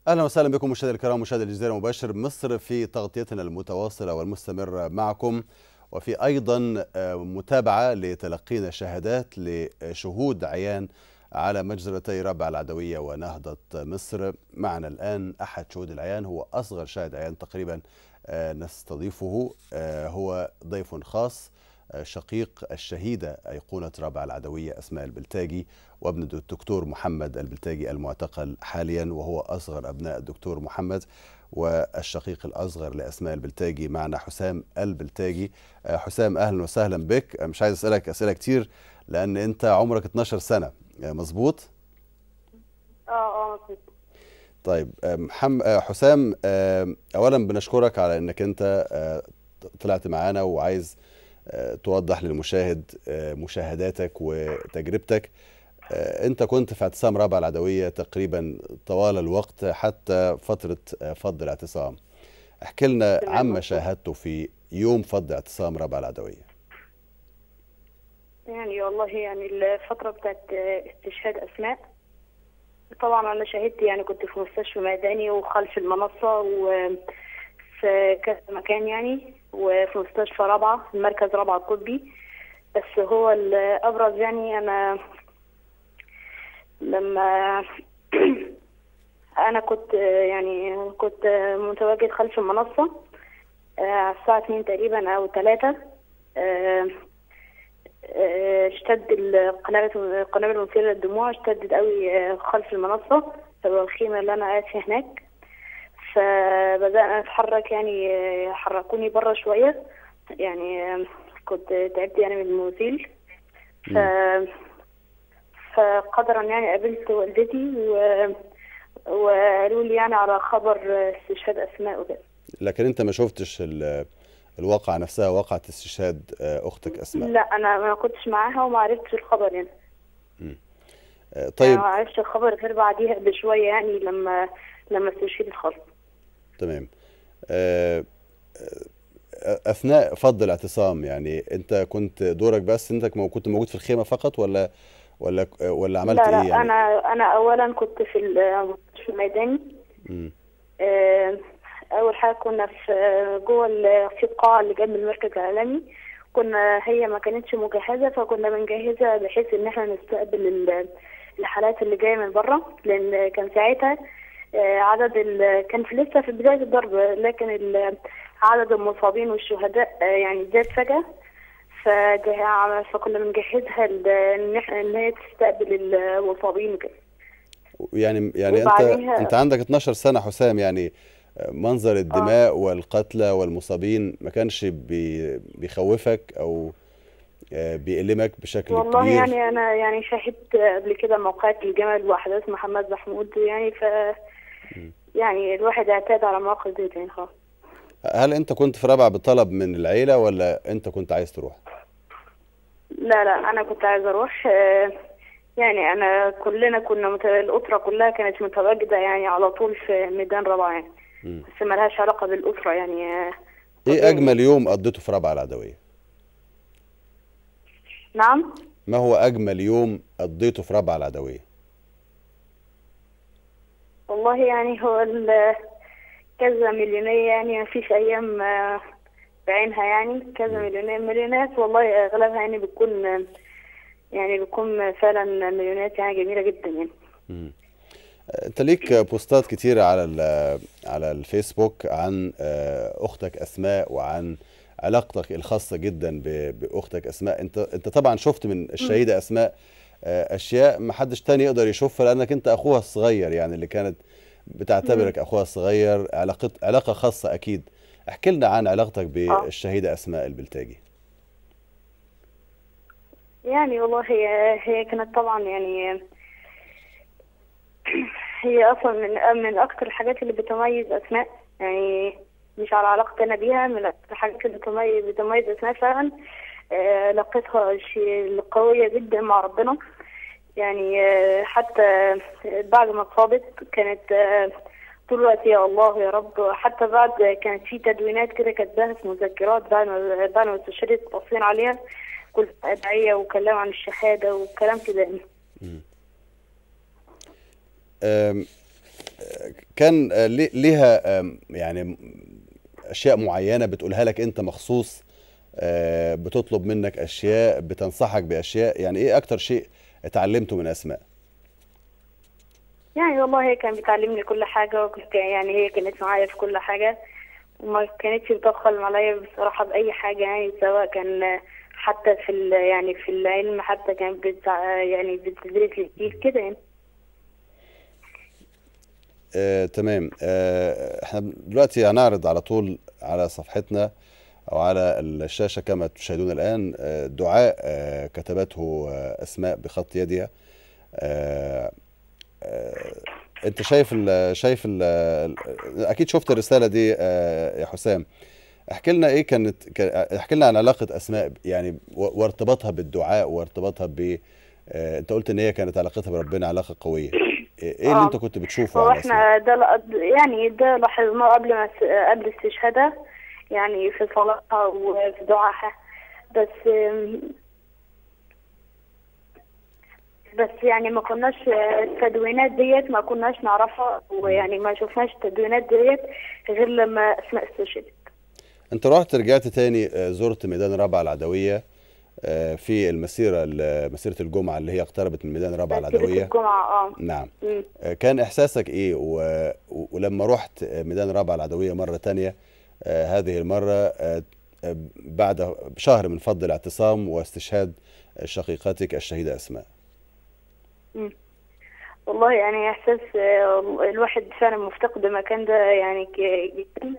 اهلا وسهلا بكم مشاهدينا الكرام مشاهدي الجزيره مباشر مصر في تغطيتنا المتواصله والمستمره معكم وفي ايضا متابعه لتلقينا شهادات لشهود عيان على مجزرتي ربع العدويه ونهضه مصر معنا الان احد شهود العيان هو اصغر شاهد عيان تقريبا نستضيفه هو ضيف خاص شقيق الشهيدة أيقونة ربع العدوية أسماء البلتاجي وابن الدكتور محمد البلتاجي المعتقل حاليا وهو أصغر أبناء الدكتور محمد والشقيق الأصغر لأسماء البلتاجي معنا حسام البلتاجي حسام أهلا وسهلا بك مش عايز أسألك أسئلة كتير لأن أنت عمرك 12 سنة مظبوط؟ اه اه مظبوط طيب محم... حسام أولا بنشكرك على أنك أنت طلعت معانا وعايز توضح للمشاهد مشاهداتك وتجربتك انت كنت في اعتصام رابعه العدويه تقريبا طوال الوقت حتى فتره فض الاعتصام احكي لنا عما شاهدته في يوم فض اعتصام رابعه العدويه يعني والله يعني الفتره بتاعت استشهاد اسماء طبعا انا شهدت يعني كنت في مستشفى ميداني وخلف المنصه و في كذا مكان يعني وفي مستشفى رابعة المركز رابعة الطبي بس هو الأبرز يعني أنا لما أنا كنت يعني كنت متواجد خلف المنصة على الساعة اتنين تقريبا أو تلاتة اشتد القنابل القنابل المثيرة للدموع اشتدت قوي خلف المنصة في الخيمة اللي أنا قاعد فيها هناك فبدأنا نتحرك يعني حركوني بره شوية يعني كنت تعبت يعني من الموزيل ف فقدرا يعني قابلت والدتي و... وقالوا لي يعني على خبر استشهاد أسماء وكده لكن أنت ما شفتش ال... الواقعة نفسها واقعة استشهاد أختك أسماء لا أنا ما كنتش معاها وما عرفتش الخبر يعني م. طيب ما عرفتش الخبر غير بعديها بشوية يعني لما لما استشهدت خالص تمام اثناء فض الاعتصام يعني انت كنت دورك بس انت كنت موجود في الخيمه فقط ولا ولا ولا عملت لا لا ايه يعني؟ انا انا اولا كنت في المستشفى الميداني اول حاجه كنا في جوه في القاعه اللي جنب المركز العالمي كنا هي ما كانتش مجهزه فكنا بنجهزها بحيث ان احنا نستقبل الحالات اللي جايه من بره لان كان ساعتها عدد ال... كان في لسه في بداية الضرب لكن ال... عدد المصابين والشهداء يعني زاد فجأة فجه... فكنا بنجهزها ان ان هي تستقبل المصابين وكده يعني يعني انت انت عندك 12 سنة حسام يعني منظر الدماء آه. والقتلى والمصابين ما كانش بي... بيخوفك او بيألمك بشكل والله كبير يعني انا يعني شاهدت قبل كده موقعات الجمل واحداث محمد محمود يعني ف يعني الواحد اعتاد على مواقف دي يعني خلاص هل انت كنت في رابعه بطلب من العيله ولا انت كنت عايز تروح؟ لا لا انا كنت عايز اروح يعني انا كلنا كنا مت... الاسره كلها كانت متواجده يعني على طول في ميدان رابعه يعني م. بس ملهاش علاقه بالاسره يعني ايه اجمل يوم قضيته في رابعه العدويه؟ نعم ما هو أجمل يوم قضيته في رابعة العدوية؟ والله يعني هو كذا مليونية يعني ما فيش أيام بعينها يعني كذا مليونية مليونات والله أغلبها يعني بتكون يعني بتكون فعلا مليونات يعني جميلة جدا يعني م. انت ليك بوستات كتيرة على على الفيسبوك عن اختك اسماء وعن علاقتك الخاصه جدا باختك اسماء انت انت طبعا شفت من الشهيده اسماء اشياء ما حدش تاني يقدر يشوفها لانك انت اخوها الصغير يعني اللي كانت بتعتبرك اخوها الصغير علاقه علاقه خاصه اكيد احكي لنا عن علاقتك بالشهيده اسماء البلتاجي يعني والله هي هي كانت طبعا يعني هي اصلا من من اكثر الحاجات اللي بتميز اسماء يعني مش على علاقتي انا بيها من الحاجات اللي بتميز بتميز اسمها فعلا علاقتها شيء قويه جدا مع ربنا يعني حتى بعد ما اتصابت كانت طول الوقت يا الله يا رب حتى بعد كانت في تدوينات كده كاتباها في مذكرات بعد ما بعد ما استشهدت تصفين عليها كل ادعيه وكلام عن الشهاده وكلام كده يعني كان آه، لي- ليها آم، يعني اشياء معينه بتقولها لك انت مخصوص آه، بتطلب منك اشياء بتنصحك باشياء يعني ايه اكتر شيء اتعلمته من اسماء يعني والله هي كانت بتعلمني كل حاجة وكنت يعني هي كانت معايا في كل حاجة وما كانتش بتبخل عليا بصراحة بأي حاجة يعني سواء كان حتى في ال- يعني في العلم حتى كانت بتع... يعني بتدرس لي كتير كده يعني آه، تمام آه، احنا دلوقتي هنعرض على طول على صفحتنا او على الشاشه كما تشاهدون الان آه، دعاء آه، كتبته آه، اسماء بخط يدها آه، آه، انت شايف ال شايف ال اكيد شفت الرساله دي آه، يا حسام احكي لنا ايه كانت كا- احكي لنا عن علاقه اسماء يعني و- وارتباطها بالدعاء وارتباطها ب آه، انت قلت ان هي كانت علاقتها بربنا علاقه قويه ايه اللي آه. انت كنت بتشوفه هو على اسماء احنا ده لقد- يعني ده لاحظناه قبل ما س- قبل استشهادها يعني في صلاتها وفي دعائها بس آم، بس يعني ما كناش التدوينات ديت ما كناش نعرفها ويعني ما شفناش التدوينات ديت غير لما اسماء استشهدت انت رحت رجعت تاني آه، زرت ميدان رابعه العدويه آه، في المسيره ال- مسيره الجمعه اللي هي اقتربت من ميدان رابعه مسيرة العدويه الجمعة اه نعم مم. آه، كان احساسك ايه و... و- ولما رحت آه، ميدان رابعه العدويه مره تانية آه، هذه المره آه، آه، بعد شهر من فض الاعتصام واستشهاد شقيقتك الشهيده اسماء مم. والله يعني احساس آه، الواحد فعلا مفتقد المكان ده يعني ك- جدا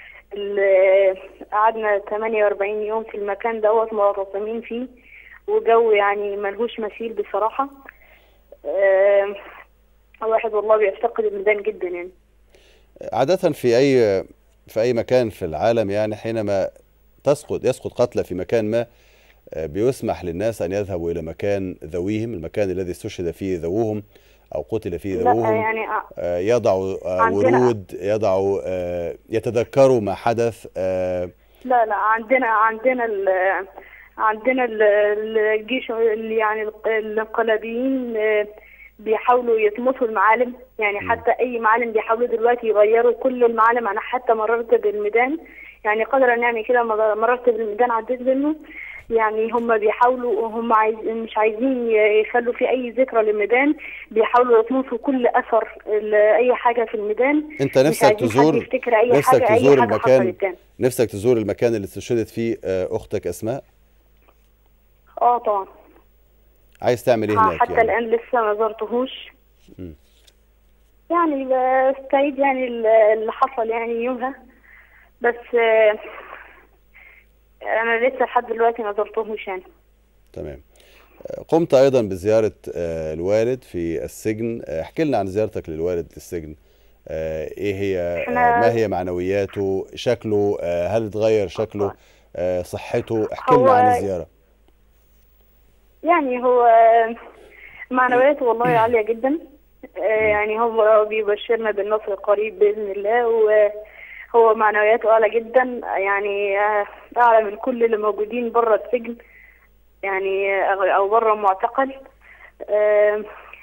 ال- قعدنا 48 يوم في المكان دوت معتصمين فيه وجو يعني ملهوش مثيل بصراحة آه، الواحد والله بيفتقد الميدان جدا يعني عادة في أي في أي مكان في العالم يعني حينما تسقط يسقط قتلى في مكان ما آه، بيسمح للناس أن يذهبوا إلى مكان ذويهم المكان الذي استشهد فيه ذووهم أو قتل فيه لا ذووهم يعني آه، آه، يضعوا آه، عندنا- ورود يضعوا آه، يتذكروا ما حدث آه، لا لا عندنا عندنا ال عندنا ال- الجيش اللي يعني الق- الانقلابيين آه، بيحاولوا يطمسوا المعالم يعني حتى اي معالم بيحاولوا دلوقتي يغيروا كل المعالم انا حتى مررت بالميدان يعني قدرا يعني كده مر- مررت بالميدان عديت منه يعني هم بيحاولوا هم عايز مش عايزين يخلوا في اي ذكرى للميدان بيحاولوا يطمسوا كل اثر ل- اي حاجه في الميدان أنت مش نفسك عايزين حد تزور يفتكر اي نفسك حاجه تزور اي حاجه المكان حصلت يعني نفسك تزور المكان اللي استشهدت فيه آه، أختك أسماء اه طبعا عايز تعمل إيه هناك حتى يعني الآن لسه ما زرتهوش مم. يعني بستعيد يعني ال- اللي حصل يعني يومها بس آه، أنا لسه لحد دلوقتي ما زرتهوش يعني تمام آه، قمت ايضا بزياره آه، الوالد في السجن آه، احكي لنا عن زيارتك للوالد في السجن آه، ايه هي آه، إحنا- ما هي معنوياته شكله آه، هل اتغير شكله آه، صحته احكي لنا هو- عن الزياره يعني هو معنوياته والله عالية جدا آه، يعني هو بيبشرنا بالنصر القريب بإذن الله وهو معنوياته أعلى جدا يعني آه، أعلى من كل اللي موجودين بره السجن يعني آه، أو بره المعتقل آه،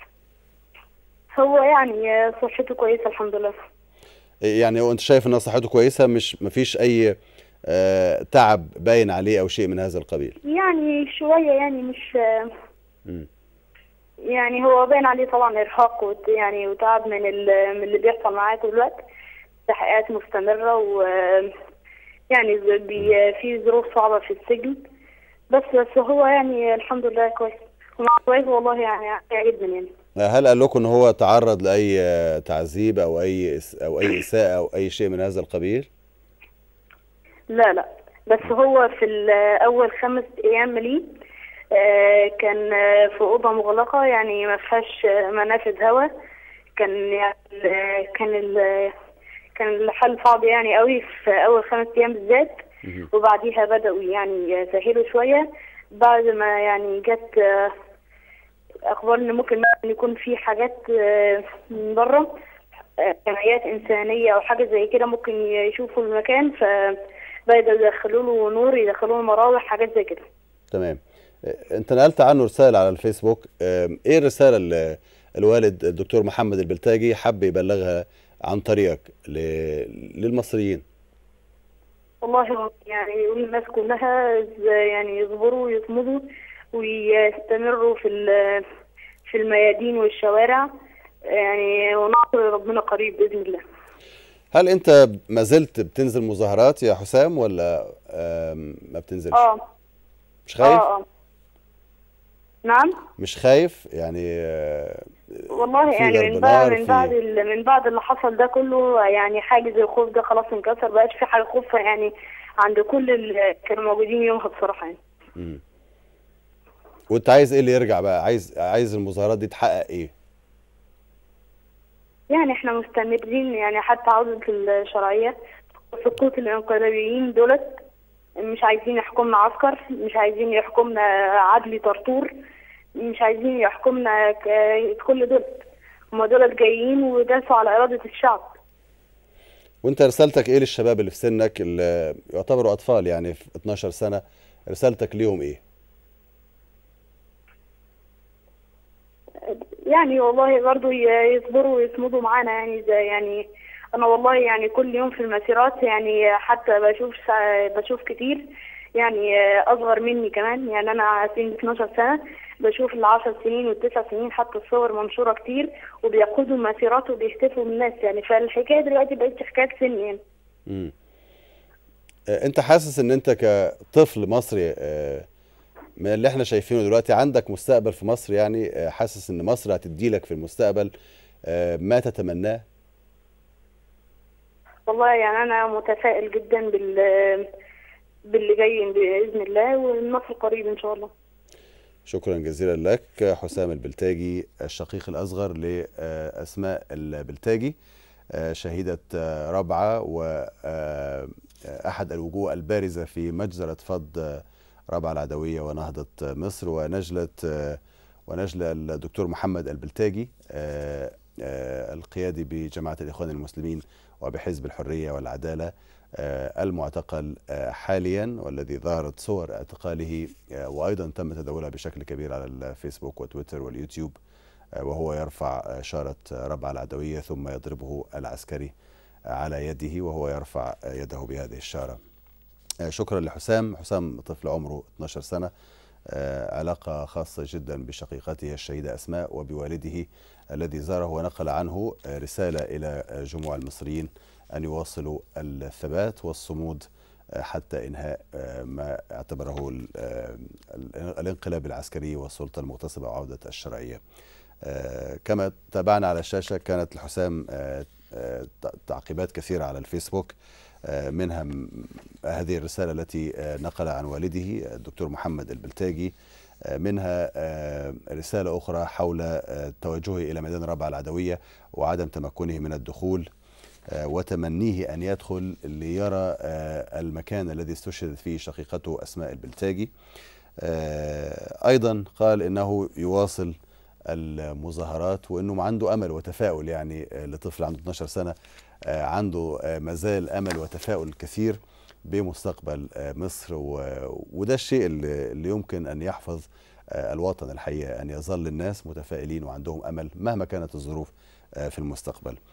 هو يعني آه، صحته كويسة الحمد لله يعني وانت شايف ان صحته كويسه مش مفيش اي آه، تعب باين عليه او شيء من هذا القبيل يعني شوية يعني مش آه، مم. يعني هو باين عليه طبعا ارهاق وت- يعني وتعب من ال- من اللي بيحصل معاه طول الوقت تحقيقات مستمره و يعني ز- بي في ظروف صعبه في السجن بس بس هو يعني الحمد لله كويس ومع كويس والله يعني عالية جدا يعني هل قال لكم ان هو تعرض لاي آه، تعذيب او اي إس- او اي اساءه او اي شيء من هذا القبيل لا لا بس هو في ال- اول خمس ايام ليه آه، كان آه، في اوضه مغلقه يعني ما فيهاش آه، منافذ هواء كان يعني ال- كان ال- كان الحل صعب يعني قوي في اول خمس ايام بالذات مهم. وبعديها بداوا يعني يسهلوا شويه بعد ما يعني جت آه، اخبار ان ممكن مثلاً يكون في حاجات آه، من بره آه، جمعيات انسانيه او حاجه زي كده ممكن يشوفوا المكان فبدأوا يدخلوا له نور يدخلوا له مراوح حاجات زي كده تمام آه، انت نقلت عنه رسالة على الفيسبوك آم، ايه الرسالة اللي الوالد الدكتور محمد البلتاجي حب يبلغها عن طريقك ل- للمصريين والله يعني يقول للناس كلها ز- يعني يصبروا ويصمدوا ويستمروا في ال- في الميادين والشوارع يعني ونصر ربنا قريب بإذن الله هل انت ما زلت بتنزل مظاهرات يا حسام ولا آم، ما بتنزلش اه مش خايف اه اه نعم مش خايف يعني آه، والله في يعني ضرب من بعد نار، من في- بعد ال- من بعد اللي حصل ده كله يعني حاجز الخوف ده خلاص انكسر بقاش في حاجه خوف يعني عند كل اللي كانوا موجودين يومها بصراحه يعني مم. وانت عايز ايه اللي يرجع بقى عايز عايز المظاهرات دي تحقق ايه يعني احنا مستمرين يعني حتى عودة الشرعية وسقوط الانقلابيين دولت مش عايزين يحكمنا عسكر مش عايزين يحكمنا عدلي طرطور مش عايزين يحكمنا ك- كل دولت هما دولت جايين وداسوا على إرادة الشعب وانت رسالتك ايه للشباب اللي في سنك اللي يعتبروا اطفال يعني في 12 سنة رسالتك ليهم ايه يعني والله برضو ي- يصبروا ويصمدوا معانا يعني زي يعني انا والله يعني كل يوم في المسيرات يعني حتى بشوف سا- بشوف كتير يعني اصغر مني كمان يعني انا سني 12 سنه بشوف العشر سنين والتسع سنين حتى الصور منشوره كتير وبيقودوا المسيرات وبيهتفوا بالناس يعني فالحكايه دلوقتي بقت حكايه سن يعني مم. آه، انت حاسس ان انت كطفل مصري آه، من اللي احنا شايفينه دلوقتي عندك مستقبل في مصر يعني آه، حاسس ان مصر هتديلك في المستقبل آه، ما تتمناه والله يعني انا متفائل جدا بال باللي جاي باذن الله والنصر قريب ان شاء الله شكرا جزيلا لك حسام البلتاجي الشقيق الأصغر لأسماء البلتاجي آه، شهيدة آه، رابعة وأحد الوجوه البارزة في مجزرة فض آه، رابعة العدوية ونهضة آه، مصر ونجلة آه، ونجلة الدكتور محمد البلتاجي آه، آه، القيادي بجماعة الإخوان المسلمين وبحزب الحرية والعدالة آه، المعتقل آه، حاليا والذي ظهرت صور اعتقاله آه، وايضا تم تداولها بشكل كبير على الفيسبوك وتويتر واليوتيوب آه، وهو يرفع آه، شارة آه، ربع العدوية ثم يضربه العسكري آه، على يده وهو يرفع آه، يده بهذه الشارة آه، شكرا لحسام حسام طفل عمره 12 سنة آه، علاقة خاصة جدا بشقيقته الشهيدة أسماء وبوالده الذي زاره ونقل عنه آه، رسالة إلى آه، جموع المصريين أن يواصلوا الثبات والصمود آه، حتى إنهاء آه، ما اعتبره ال- آه، ال- الانقلاب العسكري والسلطة المغتصبة وعودة الشرعية آه، كما تابعنا على الشاشة كانت لحسام آه، آه، ت- تعقيبات كثيرة على الفيسبوك آه، منها م- هذه الرسالة التي آه، نقل عن والده الدكتور محمد البلتاجي آه، منها آه، رسالة أخرى حول آه، توجهه إلى ميدان رابعة العدوية وعدم تمكنه من الدخول آه، وتمنيه أن يدخل ليرى آه، المكان الذي استشهدت فيه شقيقته أسماء البلتاجي آه، أيضا قال إنه يواصل المظاهرات وانه عنده امل وتفاؤل يعني آه، لطفل عنده 12 سنه آه، عنده آه، مازال امل وتفاؤل كثير بمستقبل آه، مصر و- وده الشيء اللي اللي يمكن ان يحفظ آه، الوطن الحقيقه ان يظل الناس متفائلين وعندهم امل مهما كانت الظروف آه، في المستقبل